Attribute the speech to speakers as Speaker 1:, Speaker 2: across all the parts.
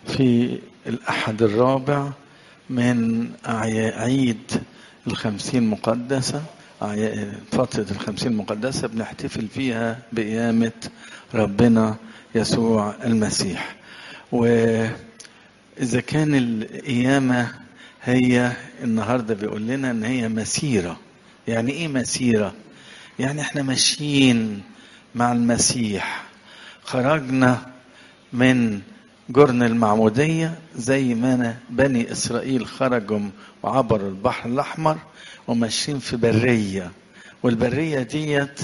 Speaker 1: في الأحد الرابع من أعيا- عيد الخمسين مقدسة أعيا- فترة الخمسين مقدسة بنحتفل فيها بقيامة ربنا يسوع المسيح وإذا كان القيامة هي النهاردة بيقول لنا إن هي مسيرة يعني إيه مسيرة؟ يعني إحنا ماشيين مع المسيح خرجنا من جرن المعمودية زي ما أنا بني إسرائيل خرجوا وعبروا البحر الأحمر وماشيين في برية والبرية ديت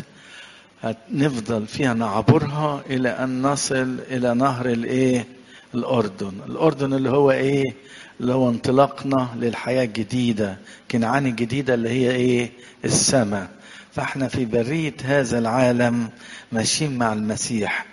Speaker 1: هنفضل فيها نعبرها إلى أن نصل إلى نهر الإيه؟ الأردن الأردن اللي هو إيه؟ اللي هو انطلاقنا للحياة الجديدة كنعان الجديدة اللي هي إيه؟ السماء فاحنا في برية هذا العالم ماشيين مع المسيح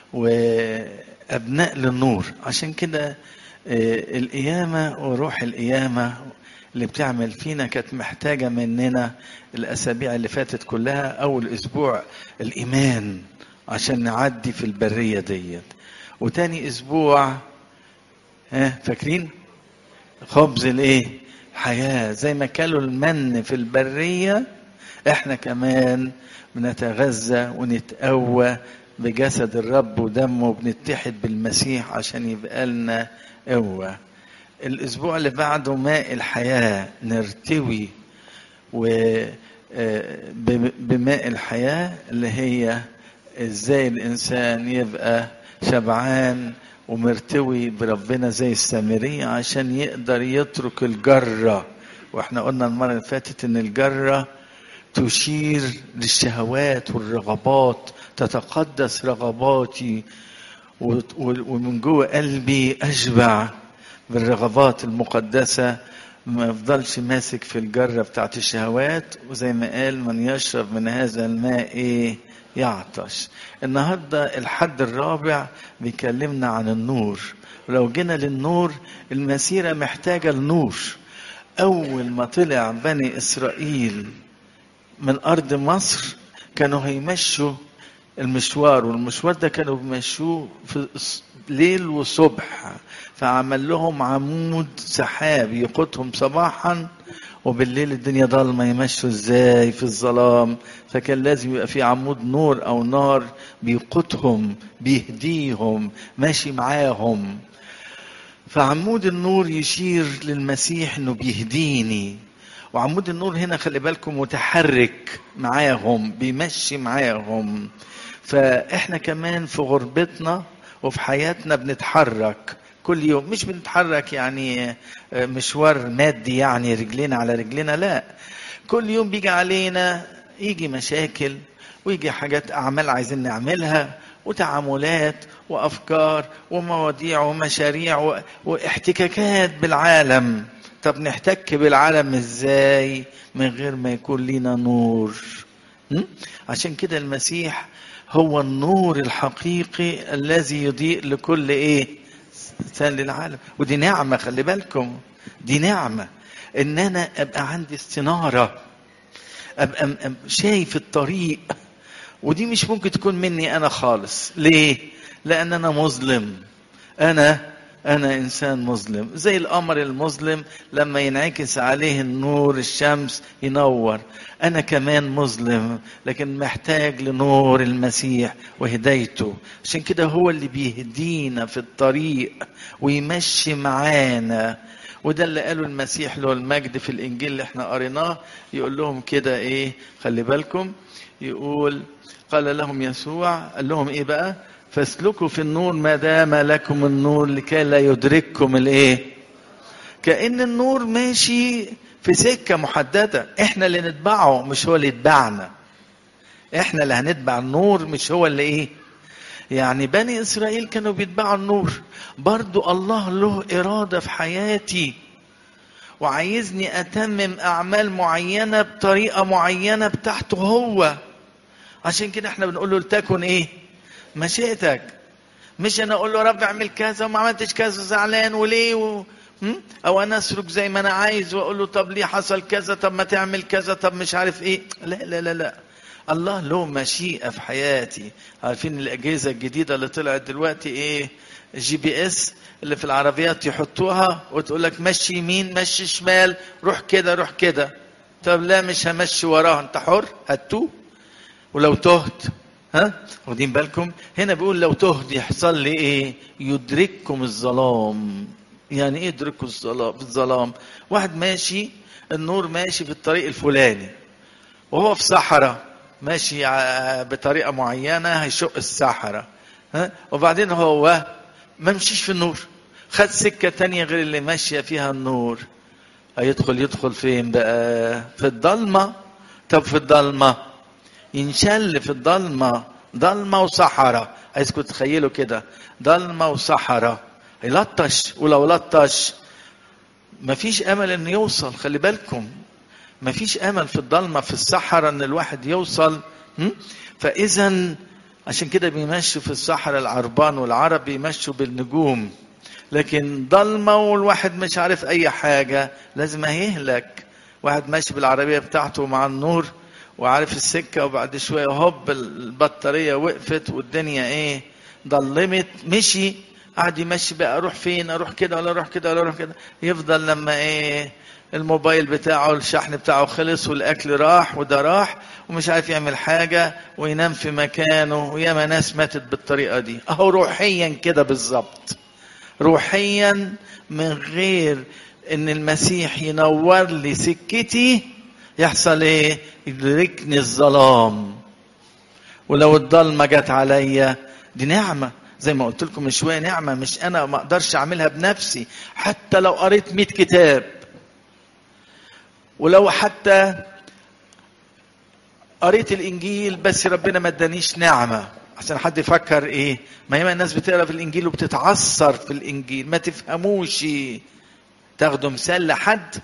Speaker 1: وأبناء للنور عشان كده آه، القيامة وروح القيامة اللي بتعمل فينا كانت محتاجة مننا الأسابيع اللي فاتت كلها أول أسبوع الإيمان عشان نعدي في البرية ديت وتاني أسبوع ها فاكرين خبز الايه حياة زي ما كلوا المن في البرية احنا كمان بنتغذى ونتقوى بجسد الرب ودمه بنتحد بالمسيح عشان يبقى لنا قوة الأسبوع اللي بعده ماء الحياة نرتوي و آه، ب- بماء الحياة اللي هي ازاي الإنسان يبقى شبعان ومرتوي بربنا زي السامرية عشان يقدر يترك الجرة واحنا قلنا المرة اللي فاتت ان الجرة تشير للشهوات والرغبات تتقدس رغباتي و- و- ومن جوه قلبي اشبع بالرغبات المقدسة ما يفضلش ماسك في الجرة بتاعت الشهوات وزي ما قال من يشرب من هذا الماء ايه يعطش النهاردة الحد الرابع بيكلمنا عن النور ولو جينا للنور المسيرة محتاجة النور أول ما طلع بني إسرائيل من أرض مصر كانوا هيمشوا المشوار والمشوار ده كانوا بيمشوه في الص- ليل وصبح فعمل لهم عمود سحاب يقودهم صباحا وبالليل الدنيا ضلمة يمشوا ازاي في الظلام فكان لازم يبقى في عمود نور او نار بيقودهم بيهديهم ماشي معاهم فعمود النور يشير للمسيح انه بيهديني وعمود النور هنا خلي بالكم متحرك معاهم بيمشي معاهم فاحنا كمان في غربتنا وفي حياتنا بنتحرك كل يوم مش بنتحرك يعني مشوار مادي يعني رجلينا على رجلينا لا كل يوم بيجي علينا يجي مشاكل ويجي حاجات اعمال عايزين نعملها وتعاملات وافكار ومواضيع ومشاريع و... واحتكاكات بالعالم طب نحتك بالعالم ازاي من غير ما يكون لينا نور م? عشان كده المسيح هو النور الحقيقي الذي يضيء لكل ايه انسان للعالم ودي نعمه خلي بالكم دي نعمه ان انا ابقى عندي استناره ابقى م- م- شايف الطريق ودي مش ممكن تكون مني انا خالص ليه لان انا مظلم انا انا انسان مظلم زي القمر المظلم لما ينعكس عليه النور الشمس ينور انا كمان مظلم لكن محتاج لنور المسيح وهدايته عشان كده هو اللي بيهدينا في الطريق ويمشي معانا وده اللي قاله المسيح له المجد في الانجيل اللي احنا قريناه يقول لهم كده ايه خلي بالكم يقول قال لهم يسوع قال لهم ايه بقى فاسلكوا في النور ما دام لكم النور لكي لا يدرككم الايه كأن النور ماشي في سكة محددة احنا اللي نتبعه مش هو اللي يتبعنا احنا اللي هنتبع النور مش هو اللي ايه يعني بني اسرائيل كانوا بيتبعوا النور برضو الله له ارادة في حياتي وعايزني اتمم اعمال معينة بطريقة معينة بتاعته هو عشان كده احنا بنقول له لتكن ايه مشيئتك مش انا اقول له يا رب اعمل كذا وما عملتش كذا زعلان وليه و... م? او انا اسلك زي ما انا عايز واقول له طب ليه حصل كذا طب ما تعمل كذا طب مش عارف ايه لا لا لا لا الله له مشيئة في حياتي عارفين الأجهزة الجديدة اللي طلعت دلوقتي إيه جي بي اس اللي في العربيات يحطوها وتقول لك مشي يمين مشي شمال روح كده روح كده طب لا مش همشي وراه انت حر هتوه ولو تهت ها واخدين بالكم هنا بيقول لو تهت يحصل لي ايه يدرككم الظلام يعني ايه يدرككم الظلام الظلام واحد ماشي النور ماشي في الطريق الفلاني وهو في صحراء ماشي بطريقه معينه هيشق الصحراء ها وبعدين هو ما مشيش في النور خد سكه تانية غير اللي ماشيه فيها النور هيدخل يدخل فين بقى في الضلمه طب في الضلمه ينشل في الضلمه ضلمه وصحراء عايزكم تتخيلوا كده ضلمه وصحراء يلطش ولو لطش مفيش امل انه يوصل خلي بالكم مفيش امل في الضلمه في الصحراء ان الواحد يوصل فاذا عشان كده بيمشوا في الصحراء العربان والعرب بيمشوا بالنجوم لكن ضلمه والواحد مش عارف اي حاجه لازم هيهلك واحد ماشي بالعربيه بتاعته مع النور وعارف السكه وبعد شويه هوب البطاريه وقفت والدنيا ايه ضلمت مشي قعد يمشي بقى اروح فين اروح كده ولا اروح كده ولا اروح كده يفضل لما ايه الموبايل بتاعه الشحن بتاعه خلص والاكل راح وده راح ومش عارف يعمل حاجه وينام في مكانه وياما ناس ماتت بالطريقه دي اهو روحيا كده بالظبط روحيا من غير ان المسيح ينور لي سكتي يحصل ايه يدركني الظلام ولو الضلمه جت عليا دي نعمه زي ما قلت لكم من شويه نعمه مش انا ما اقدرش اعملها بنفسي حتى لو قريت 100 كتاب ولو حتى قريت الانجيل بس ربنا ما ادانيش نعمه عشان حد يفكر ايه ما ياما الناس بتقرا في الانجيل وبتتعثر في الانجيل ما تفهموش تاخدوا مثال لحد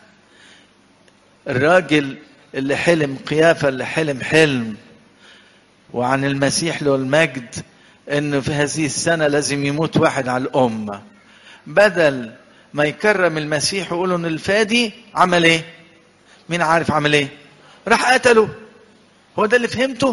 Speaker 1: الراجل اللي حلم قيافه اللي حلم حلم وعن المسيح له المجد انه في هذه السنه لازم يموت واحد على الامه بدل ما يكرم المسيح ويقولوا ان الفادي عمل ايه مين عارف عمل ايه راح قتله هو ده اللي فهمته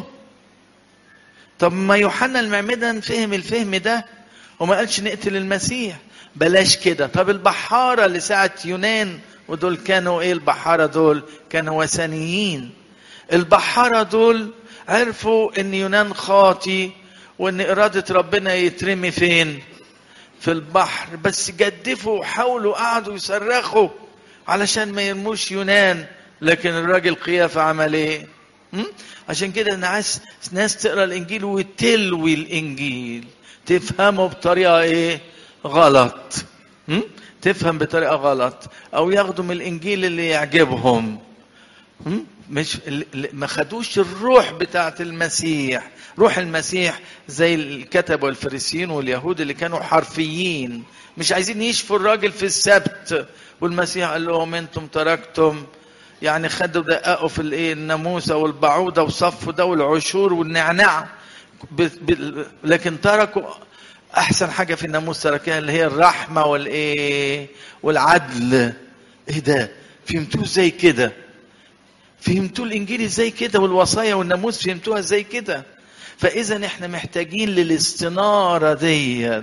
Speaker 1: طب ما يوحنا المعمدان فهم الفهم ده وما قالش نقتل المسيح بلاش كده طب البحارة اللي ساعة يونان ودول كانوا ايه البحارة دول كانوا وثنيين البحارة دول عرفوا ان يونان خاطي وان ارادة ربنا يترمي فين في البحر بس جدفوا وحاولوا قعدوا يصرخوا علشان ما يرموش يونان لكن الراجل قيافة عمل ايه م? عشان كده انا عايز ناس تقرا الانجيل وتلوي الانجيل تفهمه بطريقه ايه غلط م? تفهم بطريقه غلط او ياخدوا من الانجيل اللي يعجبهم م? مش ما خدوش الروح بتاعت المسيح روح المسيح زي الكتب والفريسيين واليهود اللي كانوا حرفيين مش عايزين يشفوا الراجل في السبت والمسيح قال لهم انتم تركتم يعني خدوا دققوا في الايه الناموسه والبعوضه وصفوا ده والعشور والنعناع ب... ب... لكن تركوا احسن حاجه في الناموس تركها اللي هي الرحمه والايه والعدل ايه ده فهمتوه زي كده فهمتوا الانجيل ازاي كده والوصايا والناموس فهمتوها ازاي كده فاذا احنا محتاجين للاستناره ديت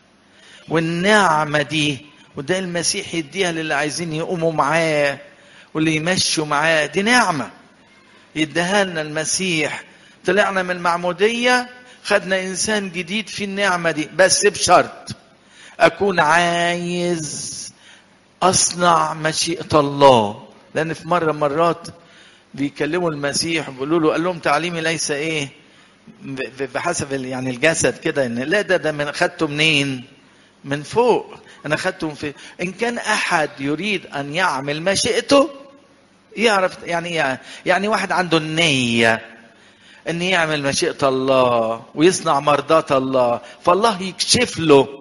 Speaker 1: والنعمه دي وده المسيح يديها للي عايزين يقوموا معاه واللي يمشوا معاه دي نعمه يديها لنا المسيح طلعنا من المعموديه خدنا انسان جديد في النعمه دي بس بشرط اكون عايز اصنع مشيئه الله لان في مره مرات بيكلموا المسيح بيقولوا له قال لهم تعليمي ليس ايه بحسب يعني الجسد كده ان لا ده ده من خدته منين من فوق انا خدته من في ان كان احد يريد ان يعمل مشيئته يعرف يعني يعني, يعني واحد عنده النيه ان يعمل مشيئه الله ويصنع مرضات الله فالله يكشف له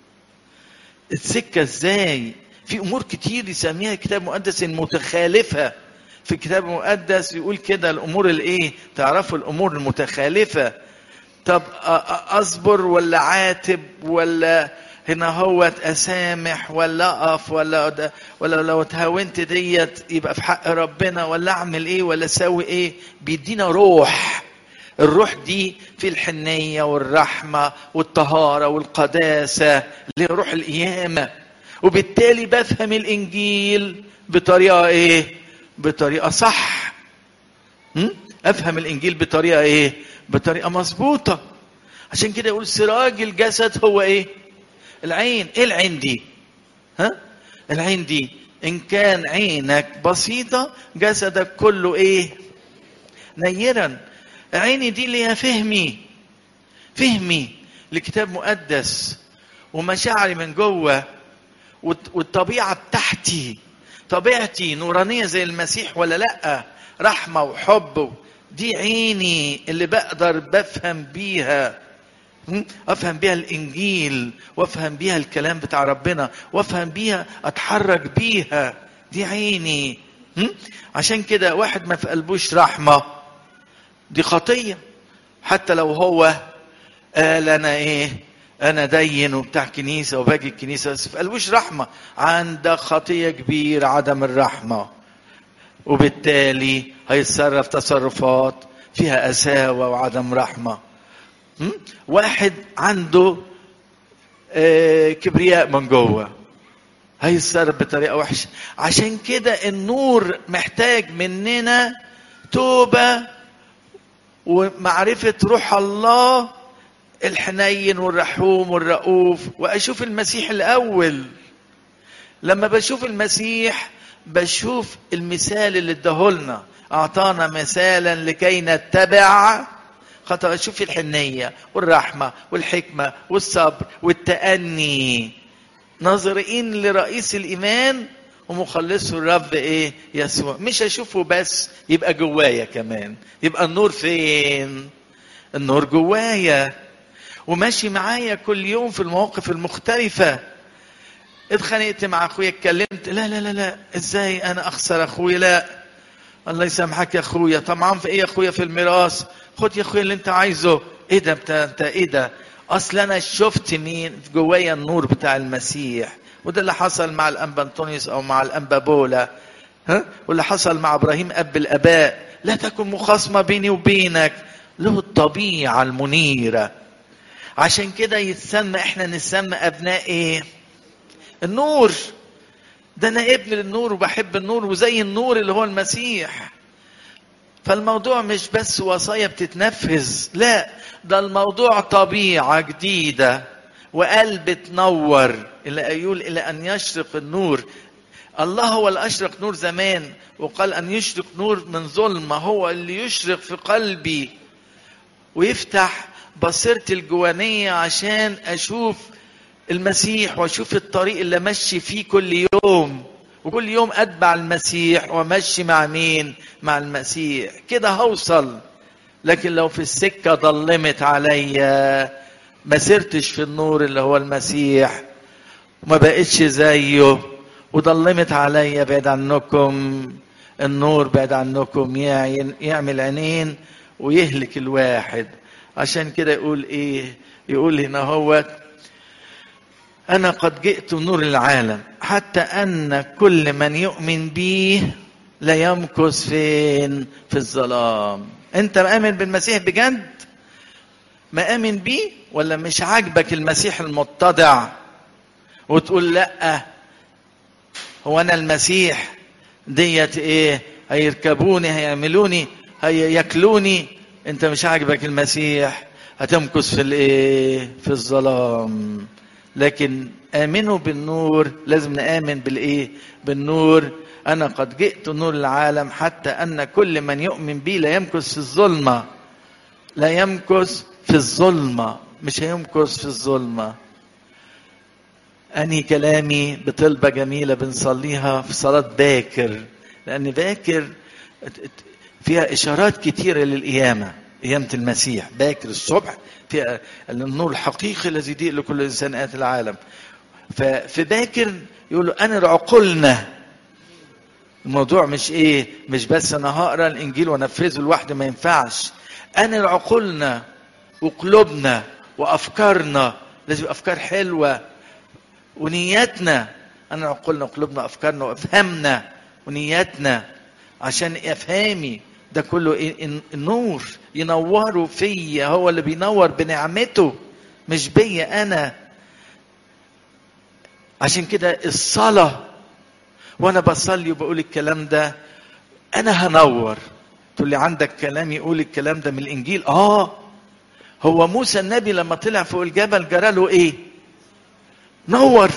Speaker 1: السكه ازاي في امور كتير يسميها الكتاب المقدس المتخالفه في الكتاب المقدس يقول كده الامور الايه تعرفوا الامور المتخالفه طب اصبر ولا عاتب ولا هنا هو اسامح ولا اقف ولا ولا لو اتهاونت ديت يبقى في حق ربنا ولا اعمل ايه ولا اسوي ايه بيدينا روح الروح دي في الحنية والرحمة والطهارة والقداسة اللي هي روح القيامة وبالتالي بفهم الإنجيل بطريقة إيه؟ بطريقة صح م? أفهم الإنجيل بطريقة إيه؟ بطريقة مظبوطة عشان كده يقول سراج الجسد هو إيه؟ العين إيه العين دي؟ ها؟ العين دي إن كان عينك بسيطة جسدك كله إيه؟ نيرا عيني دي اللي هي فهمي فهمي لكتاب مقدس ومشاعري من جوه والطبيعة بتاعتي طبيعتي نورانية زي المسيح ولا لأ رحمة وحب دي عيني اللي بقدر بفهم بيها افهم بيها الانجيل وافهم بيها الكلام بتاع ربنا وافهم بيها اتحرك بيها دي عيني عشان كده واحد ما في قلبوش رحمه دي خطيه حتى لو هو قال انا ايه انا دين وبتاع كنيسه وباجي الكنيسه بس في قلبوش رحمه عندك خطيه كبيره عدم الرحمه وبالتالي هيتصرف تصرفات فيها قساوه وعدم رحمه واحد عنده آه كبرياء من جوه هيتصرف بطريقه وحشه عشان كده النور محتاج مننا توبه ومعرفه روح الله الحنين والرحوم والرؤوف واشوف المسيح الاول لما بشوف المسيح بشوف المثال اللي اداهولنا اعطانا مثالا لكي نتبع خاطر اشوف الحنيه والرحمه والحكمه والصبر والتاني ناظرين لرئيس الايمان ومخلصه الرب ايه يسوع مش اشوفه بس يبقى جوايا كمان يبقى النور فين النور جوايا وماشي معايا كل يوم في المواقف المختلفه اتخانقت مع اخويا اتكلمت لا لا لا لا ازاي انا اخسر اخويا لا الله يسامحك يا اخويا طمعان في ايه يا اخويا في الميراث خد يا اخويا اللي انت عايزه ايه ده بتا... انت ايه ده اصل انا شفت مين جوايا النور بتاع المسيح وده اللي حصل مع الانبا انطونيوس او مع الانبا بولا ها واللي حصل مع ابراهيم اب الاباء لا تكن مخاصمه بيني وبينك له الطبيعه المنيره عشان كده يتسمى احنا نسمى ابناء ايه النور ده انا ابن للنور وبحب النور وزي النور اللي هو المسيح فالموضوع مش بس وصايا بتتنفذ لا ده الموضوع طبيعة جديدة وقلب تنور إلى يقول إلى أن يشرق النور الله هو اللي أشرق نور زمان وقال أن يشرق نور من ظلمة هو اللي يشرق في قلبي ويفتح بصيرتي الجوانية عشان أشوف المسيح وأشوف الطريق اللي مشي فيه كل يوم وكل يوم اتبع المسيح وامشي مع مين مع المسيح كده هوصل لكن لو في السكه ضلمت عليا ما سرتش في النور اللي هو المسيح وما بقتش زيه وضلمت عليا بعد عنكم النور بعد عنكم يعمل عينين ويهلك الواحد عشان كده يقول ايه يقول هنا هو أنا قد جئت نور العالم حتى أن كل من يؤمن بي لا يمكث فين في الظلام أنت مآمن بالمسيح بجد مآمن بيه ولا مش عاجبك المسيح المتضع وتقول لا هو أنا المسيح ديت إيه هيركبوني هيعملوني هياكلوني أنت مش عاجبك المسيح هتمكث في الإيه في الظلام لكن امنوا بالنور لازم نامن بالايه بالنور انا قد جئت نور العالم حتى ان كل من يؤمن بي لا يمكث في الظلمه لا يمكث في الظلمه مش هيمكث في الظلمه اني كلامي بطلبه جميله بنصليها في صلاه باكر لان باكر فيها اشارات كتيره للقيامه قيامه المسيح باكر الصبح في النور الحقيقي الذي يضيء لكل انسان اتى العالم ففي باكر يقولوا انر عقولنا الموضوع مش ايه مش بس انا هقرا الانجيل وانفذه لوحدي ما ينفعش انر عقولنا وقلوبنا وافكارنا لازم يبقى افكار حلوه ونياتنا انا عقولنا وقلوبنا وافكارنا وافهامنا ونياتنا عشان افهامي ده كله إيه؟ إن- النور ينوروا فيا هو اللي بينور بنعمته مش بيا انا عشان كده الصلاه وانا بصلي وبقول الكلام ده انا هنور تقول لي عندك كلام يقول الكلام ده من الانجيل اه هو موسى النبي لما طلع فوق الجبل جراله ايه نور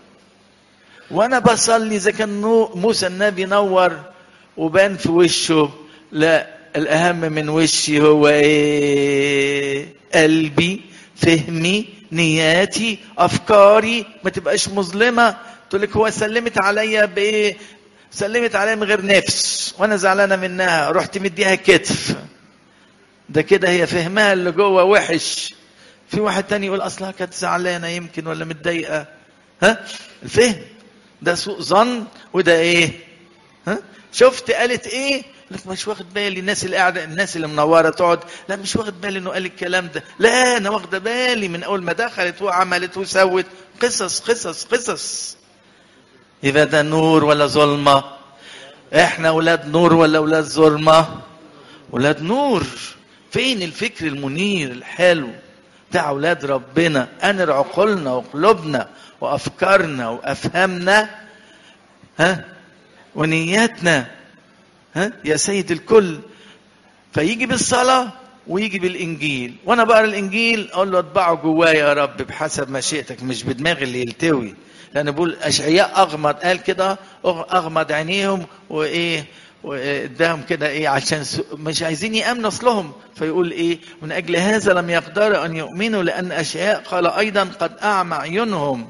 Speaker 1: وانا بصلي اذا كان نو- موسى النبي نور وبان في وشه لا الاهم من وشي هو ايه قلبي فهمي نياتي افكاري ما تبقاش مظلمه تقول لك هو سلمت عليا بايه سلمت عليا من غير نفس وانا زعلانه منها رحت مديها كتف ده كده هي فهمها اللي جوه وحش في واحد تاني يقول اصلها كانت زعلانه يمكن ولا متضايقه ها الفهم ده سوء ظن وده ايه ها شفت قالت ايه لك مش واخد بالي الناس اللي قاعده الناس اللي منوره تقعد لا مش واخد بالي انه قال الكلام ده لا انا واخده بالي من اول ما دخلت وعملت وسوت قصص قصص قصص يبقى ده نور ولا ظلمه احنا اولاد نور ولا اولاد ظلمه ولاد نور فين الفكر المنير الحلو بتاع اولاد ربنا انر عقولنا وقلوبنا وافكارنا وافهامنا ها ونياتنا ها يا سيد الكل فيجي بالصلاه ويجي بالانجيل وانا بقرا الانجيل اقول له اطبعه جوايا يا رب بحسب مشيئتك مش بدماغي اللي يلتوي لان بقول اشعياء اغمض قال كده أغ- اغمض عينيهم وايه واداهم كده ايه عشان س- مش عايزين يامنوا اصلهم فيقول ايه من اجل هذا لم يقدروا ان يؤمنوا لان اشعياء قال ايضا قد اعمى عيونهم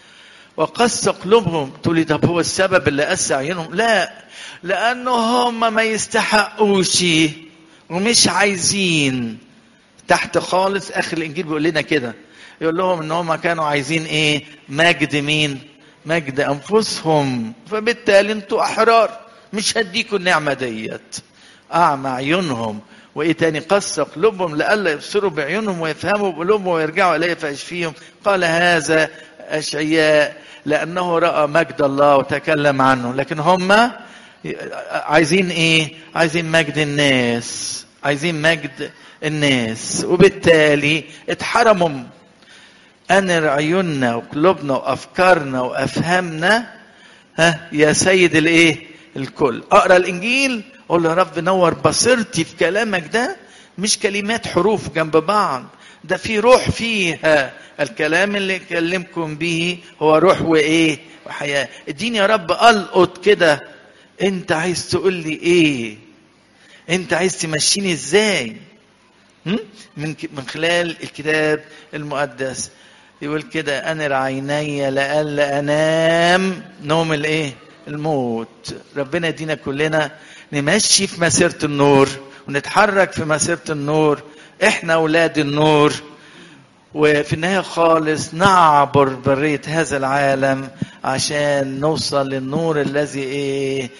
Speaker 1: وقس قلوبهم تقول لي طب هو السبب اللي قس عيونهم لا لانه هم ما يستحقوش ومش عايزين تحت خالص اخر الانجيل بيقول لنا كده يقول لهم ان هم كانوا عايزين ايه مجد مين مجد انفسهم فبالتالي انتوا احرار مش هديكوا النعمه ديت اعمى عيونهم وايه تاني قص قلوبهم لئلا يبصروا بعيونهم ويفهموا بقلوبهم ويرجعوا اليه فيشفيهم قال هذا اشعياء لانه راى مجد الله وتكلم عنه لكن هم عايزين ايه عايزين مجد الناس عايزين مجد الناس وبالتالي اتحرموا انر عيوننا وقلوبنا وافكارنا وافهامنا ها يا سيد الايه الكل اقرا الانجيل اقول له يا رب نور بصيرتي في كلامك ده مش كلمات حروف جنب بعض ده في روح فيها الكلام اللي اكلمكم به هو روح وايه وحياه اديني يا رب القط كده انت عايز تقول لي ايه انت عايز تمشيني ازاي هم؟ من ك- من خلال الكتاب المقدس يقول كده انر عيني لئلا انام نوم الايه الموت ربنا يدينا كلنا نمشي في مسيره النور ونتحرك في مسيره النور احنا اولاد النور وفي النهاية خالص نعبر برية هذا العالم عشان نوصل للنور الذي ايه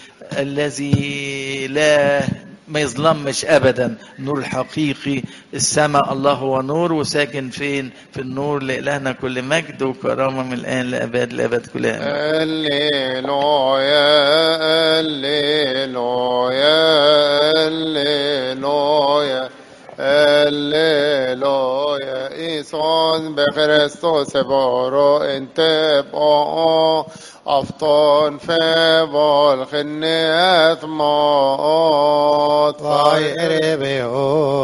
Speaker 1: الذي لا ما يظلمش ابدا النور الحقيقي السماء الله هو نور وساكن فين في النور لإلهنا كل مجد وكرامة من الآن لأبد لأبد كل آمين
Speaker 2: Alleluia, Alleluia, Alleluia, Alleluia. Ison بخريستوس بارو انت بقى أفطان فبال خنيات موت
Speaker 3: Vai erebe o